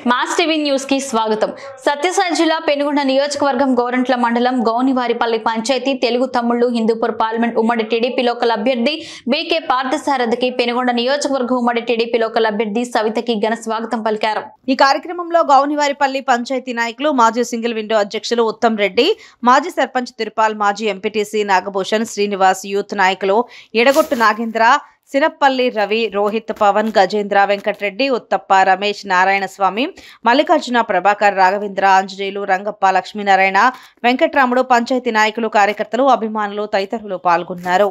mass TV news కి స్వాగతం సత్యసాయి జిల్లా పెనుగొండ నియోజకవర్గం గోరంట్ల మండలం గౌనివారిపల్లి పంచాయతీ తెలుగు తమ్ముళ్లు హిందూపూర్ పార్లమెంట్ ఉమ్మడి టీడీపీ లోకల్ అభ్యర్థి బీకే పార్థసారథికి పెనుగొండ నియోజకవర్గం ఉమ్మడి టీడీపీ లోకల్ అభ్యర్థి సవితకి ఘన స్వాగతం పలికారు ఈ కార్యక్రమంలో గౌనివారిపల్లి పంచాయతీ నాయకులు మాజీ సింగిల్ విండో అధ్యక్షులు ఉత్తమ్ రెడ్డి మాజీ సర్పంచ్ తిరుపాల్ మాజీ ఎంపీటీసీ నాగభూషణ్ శ్రీనివాస్ యూత్ నాయకులు ఎడగొట్టు నాగేంద్ర సినప్పల్లి రవి రోహిత్ పవన్ గజేంద్ర వెంకటరెడ్డి ఉత్తప్ప రమేష్ నారాయణ స్వామి మల్లికార్జున ప్రభాకర్ రాఘవేంద్ర ఆంజనేయులు రంగప్ప లక్ష్మీనారాయణ వెంకట్రాముడు పంచాయతీ నాయకులు కార్యకర్తలు అభిమానులు తదితరులు పాల్గొన్నారు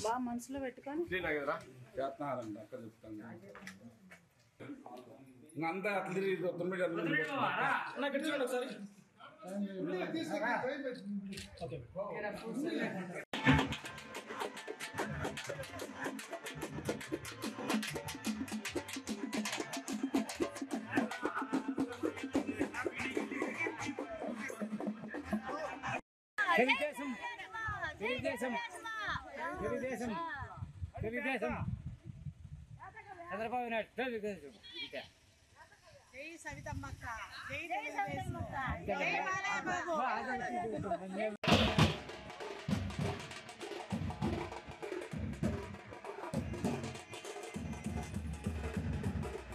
బాగా మనసులో పెట్టుకొని చేస్తున్నారంట అక్కడ చెప్తాను ఇంకా అంతా అట్లా తిరిగి తొమ్మిది తెలుగుదేశం తెలుగుదేశం తెలుగుదేశం తెలుగుదేశం చంద్రబాబు నాయుడు తెలుగుదేశం ఇంతే జై సవితమ్మక్క జై తెలుగుదేశం జై బాలయ్య బాబు